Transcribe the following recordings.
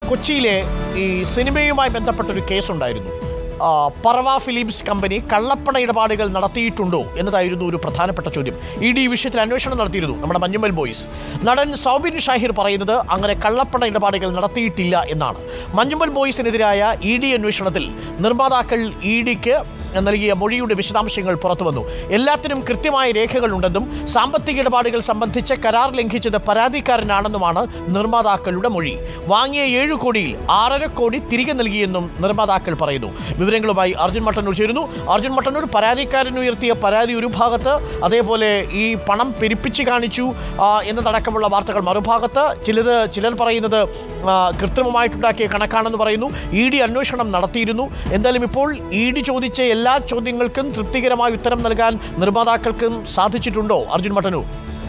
കൊച്ചിയിലെ ഈ സിനിമയുമായി ബന്ധപ്പെട്ടൊരു കേസുണ്ടായിരുന്നു ആ, പറവ ഫിലിംസ് കമ്പനി കള്ളപ്പണ ഇടപാടുകൾ നടത്തിയിട്ടുണ്ടോ എന്നതായിരുന്നു ഒരു പ്രധാനപ്പെട്ട ചോദ്യം ഇ ഡി വിഷയത്തിൽ അന്വേഷണം നടത്തിയിരുന്നു നമ്മുടെ മഞ്ഞുമൽ ബോയ്സ് നടൻ സൗബിൻ ഷാഹിർ പറയുന്നത് അങ്ങനെ കള്ളപ്പണ ഇടപാടുകൾ നടത്തിയിട്ടില്ല എന്നാണ് മഞ്ഞുമൽ ബോയ്സിനെതിരായ ഇ ഡി അന്വേഷണത്തിൽ നിർമ്മാതാക്കൾ ഇ ഡിക്ക് നൽകിയ മൊഴിയുടെ വിശദാംശങ്ങൾ പുറത്തു വന്നു എല്ലാത്തിനും കൃത്യമായ രേഖകളുണ്ടെന്നും സാമ്പത്തിക ഇടപാടുകൾ സംബന്ധിച്ച് കരാർ ലംഘിച്ചത് പരാതിക്കാരനാണെന്നുമാണ് നിർമ്മാതാക്കളുടെ മൊഴി വാങ്ങിയ ഏഴു കോടിയിൽ ആറര കോടി തിരികെ നൽകിയെന്നും നിർമ്മാതാക്കൾ പറയുന്നു വിവരങ്ങളുമായി അർജുൻ മട്ടന്നൂർ ചേരുന്നു അർജുൻ മട്ടന്നൂർ പരാതിക്കാരൻ ഉയർത്തിയ പരാതി ഒരു ഭാഗത്ത് അതേപോലെ ഈ പണം പെരുപ്പിച്ച് കാണിച്ചു ആ, എന്നതടക്കമുള്ള വാർത്തകൾ മറുഭാഗത്ത് ചിലത് ചിലർ പറയുന്നത് ആ, കൃത്രിമമായിട്ടുണ്ടാക്കിയ കണക്കാണെന്ന് പറയുന്നു ഇ ഡി അന്വേഷണം നടത്തിയിരുന്നു എന്തായാലും ഇപ്പോൾ ഇ ഡി ചോദിച്ച എല്ലാ ചോദ്യങ്ങൾക്കും തൃപ്തികരമായ ഉത്തരം നൽകാൻ നിർമ്മാതാക്കൾക്കും സാധിച്ചിട്ടുണ്ടോ അർജുൻ മട്ടന്നൂർ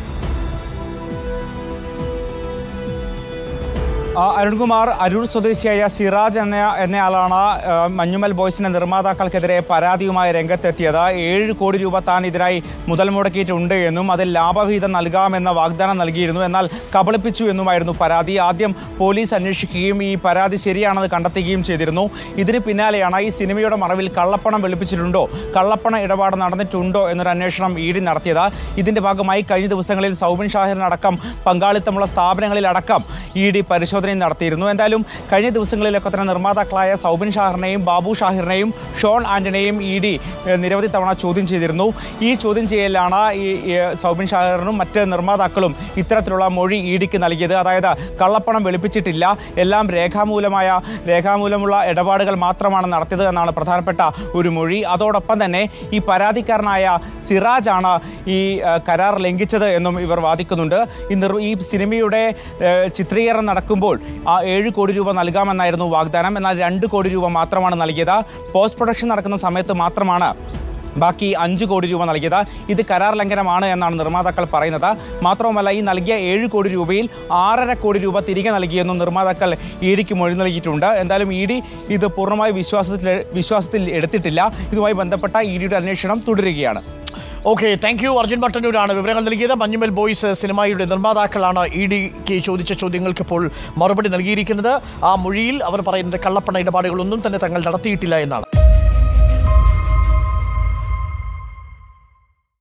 ആ, അരുൺകുമാർ അരൂർ സ്വദേശിയായ സിറാജ് എന്ന എന്നയാളാണ് ആ, മഞ്ഞുമൽ ബോയ്സിന്റെ നിർമ്മാതാക്കൾക്കെതിരെ പരാതിയുമായി രംഗത്തെത്തിയത് ഏഴ് കോടി രൂപ താൻ ഇതിനായി മുതൽ മുടക്കിയിട്ടുണ്ട് എന്നും അതിൽ ലാഭവിഹിതം നൽകാമെന്ന വാഗ്ദാനം നൽകിയിരുന്നു എന്നാൽ കബളിപ്പിച്ചു എന്നുമായിരുന്നു പരാതി ആദ്യം പോലീസ് അന്വേഷിക്കുകയും ഈ പരാതി ശരിയാണെന്ന് കണ്ടെത്തുകയും ചെയ്തിരുന്നു ഇതിന് പിന്നാലെയാണ് ഈ സിനിമയുടെ മറവിൽ കള്ളപ്പണം വെളുപ്പിച്ചിട്ടുണ്ടോ കള്ളപ്പണ ഇടപാട് നടന്നിട്ടുണ്ടോ എന്നൊരു അന്വേഷണം ഇ ഡി നടത്തിയത് ഇതിന്റെ ഭാഗമായി കഴിഞ്ഞ ദിവസങ്ങളിൽ സൗബിൻ ഷാഹിറിനടക്കം പങ്കാളിത്തമുള്ള സ്ഥാപനങ്ങളിലടക്കം ഇ ഡി പരിശോധന നടത്തിയിരുന്നു എന്തായാലും കഴിഞ്ഞ ദിവസങ്ങളിലൊക്കെ തന്നെ നിർമ്മാതാക്കളായ സൗബിൻ ഷാഹിറിനെയും ബാബു ഷാഹിറിനെയും ഷോൺ ആന്റണിയെയും ഇ ഡി നിരവധി തവണ ചോദ്യം ചെയ്തിരുന്നു ഈ ചോദ്യം ചെയ്യലാണ് ഈ ഈ സൗബിൻ ഷാഹിറിനും മറ്റ് നിർമ്മാതാക്കളും ഇത്തരത്തിലുള്ള മൊഴി ഇ ഡിക്ക് നൽകിയത് അതായത് കള്ളപ്പണം വെളുപ്പിച്ചിട്ടില്ല എല്ലാം രേഖാമൂലമായ രേഖാമൂലമുള്ള ഇടപാടുകൾ മാത്രമാണ് നടത്തിയത് എന്നാണ് പ്രധാനപ്പെട്ട ഒരു മൊഴി അതോടൊപ്പം തന്നെ ഈ പരാതിക്കാരനായ സിറാജ് ആണ് ഈ ആ, കരാർ ലംഘിച്ചത് എന്നും ഇവർ വാദിക്കുന്നുണ്ട് ഈ നിർ ഈ സിനിമയുടെ ഏ, ചിത്രീകരണം നടക്കുമ്പോൾ ആ ഏഴ് കോടി രൂപ നൽകാമെന്നായിരുന്നു വാഗ്ദാനം എന്നാൽ രണ്ട് കോടി രൂപ മാത്രമാണ് നൽകിയത് പോസ്റ്റ് പ്രൊഡക്ഷൻ നടക്കുന്ന സമയത്ത് മാത്രമാണ് ബാക്കി അഞ്ച് കോടി രൂപ നൽകിയത് ഇത് കരാർ ലംഘനമാണ് എന്നാണ് നിർമ്മാതാക്കൾ പറയുന്നത് മാത്രവുമല്ല ഈ നൽകിയ ഏഴ് കോടി രൂപയിൽ ആറര കോടി രൂപ തിരികെ നൽകിയെന്നും നിർമ്മാതാക്കൾ ഇ ഡിക്ക് മൊഴി നൽകിയിട്ടുണ്ട് എന്തായാലും ഇ ഡി ഇത് പൂർണ്ണമായി വിശ്വാസത്തിൽ വിശ്വാസത്തിൽ എടുത്തിട്ടില്ല ഇതുമായി ബന്ധപ്പെട്ട ഇ ഡിയുടെ അന്വേഷണം തുടരുകയാണ് ഓക്കെ താങ്ക് യു അർജുൻ മട്ടന്നൂരാണ് വിവരങ്ങൾ നൽകിയത് മഞ്ഞുമൽ ബോയ്സ് സിനിമയുടെ നിർമ്മാതാക്കളാണ് ഇ ഡിക്ക് ചോദിച്ച ചോദ്യങ്ങൾക്ക് ഇപ്പോൾ മറുപടി നൽകിയിരിക്കുന്നത് ആ മൊഴിയിൽ അവർ പറയുന്നത് കള്ളപ്പണ ഇടപാടുകളൊന്നും തന്നെ തങ്ങൾ നടത്തിയിട്ടില്ല എന്നാണ്